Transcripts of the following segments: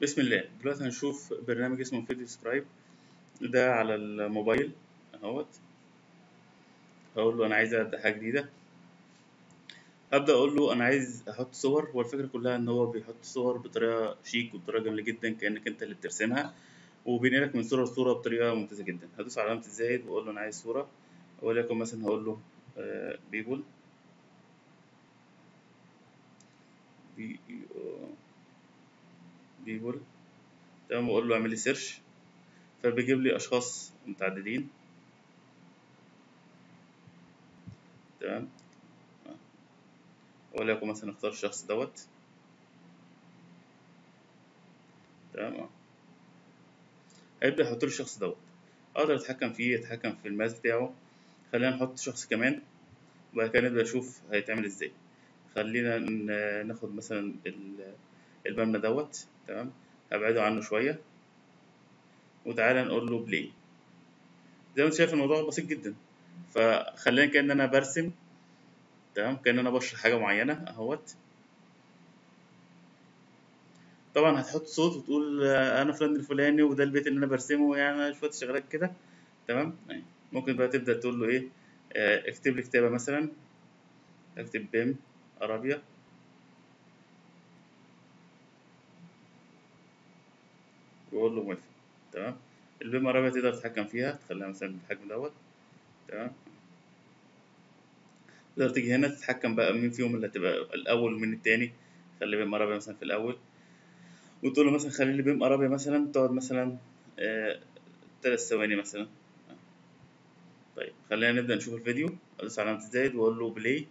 بسم الله دلوقتي هنشوف برنامج اسمه فيديو سكرايب ده على الموبايل اهوت هقول له انا عايز ابدا حاجه جديده هبدا اقول له انا عايز احط صور والفكره كلها ان هو بيحط صور بطريقه شيك وبطريقه جميله جدا كانك انت اللي بترسمها وبينقلك من صوره لصوره بطريقه ممتازه جدا هدوس على علامه الزائد واقول له انا عايز صوره وليكن مثلا هقول له بيبول بي بيبول تمام واقول له اعمل لي سيرش فبيجيب لي اشخاص متعددين تمام وليكن مثلا اختار الشخص دوت تمام اه هيبدأ يحط لي الشخص دوت اقدر اتحكم فيه اتحكم في الماس بتاعه خلينا نحط شخص كمان وبعد كده نبدأ نشوف هيتعمل ازاي خلينا ناخد مثلا المبنى دوت تمام هبعده عنه شوية وتعالى نقول له بلاي زي ما انت شايف الموضوع بسيط جدا فخلينا كأن انا برسم تمام كأن انا بشرح حاجة معينة اهوت طبعا هتحط صوت وتقول انا فلان الفلاني وده البيت اللي انا برسمه يعني شوية شغلات كده تمام ممكن بقى تبدأ تقول له ايه اه اكتب لي كتابة مثلا اكتب بيم عربية واقول له موافق تمام البيم عربية تقدر تتحكم فيها تخليها مثلا بالحجم دوت تمام تقدر تيجي هنا تتحكم بقى مين فيهم اللي هتبقى الأول ومين التاني خلي بيم عربية مثلا في الأول وتقول له مثلا خلي لي بيم عربية مثلا تقعد مثلا آه تلات ثواني مثلا طيب خلينا نبدأ نشوف الفيديو أدوس على علامة الزائد وأقول له بلاي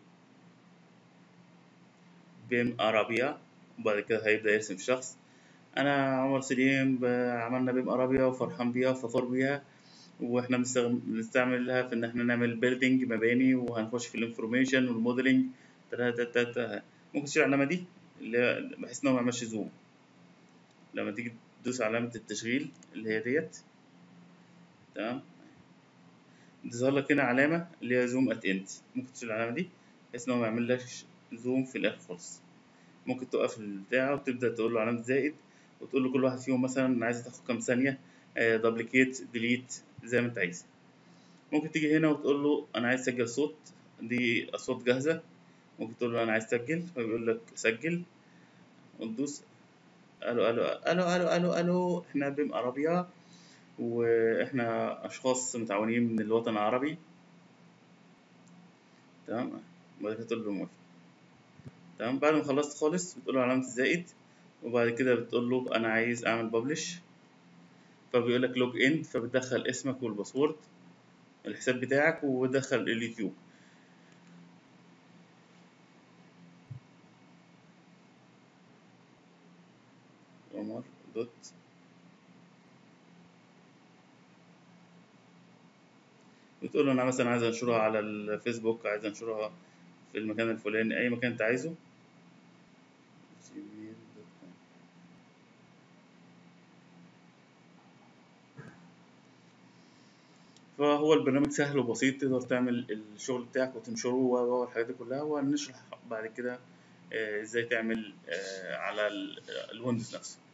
بيم عربية وبعد كده هيبدأ يرسم شخص أنا عمر سليم عملنا بيم عربية وفرحان بيها وفخور بيها واحنا بنستعملها في ان احنا نعمل بيلدينج مباني وهنخش في الانفورميشن والموديلنج ممكن تشيل العلامة دي اللي بحيث ان هو ميعملش زوم لما تيجي تدوس على علامة التشغيل اللي هي ديت تمام تظهر لك هنا علامة اللي هي زوم ات اند ممكن تشيل العلامة دي بحيث ان هو ميعملكش زوم في الاخر خالص ممكن توقف البتاع وتبدأ تقول له علامة زائد وتقول له كل واحد فيهم مثلا عايز تاخد كام ثانية دبليكيت ديليت زي ما انت عايز ممكن تيجي هنا وتقول له انا عايز اسجل صوت دي اصوات جاهزة ممكن تقول له انا عايز اسجل فبيقول لك سجل وتدوس الو الو الو الو الو الو احنا بيم عربية واحنا اشخاص متعاونين من الوطن العربي تمام بعد كده تقول له موافق تمام بعد ما خلصت خالص بتقول له علامة الزائد وبعد كده بتقول له انا عايز اعمل ببلش فبيقول لك لوج ان فبتدخل اسمك والباسورد الحساب بتاعك وبتدخل اليوتيوب عمر دوت بتقول له انا مثلا عايز انشرها على الفيسبوك عايز انشرها في المكان الفلاني اي مكان انت عايزه فهو البرنامج سهل وبسيط تقدر تعمل الشغل بتاعك وتنشره والحاجات دي كلها وهنشرح بعد كده ازاي تعمل على الويندوز نفسه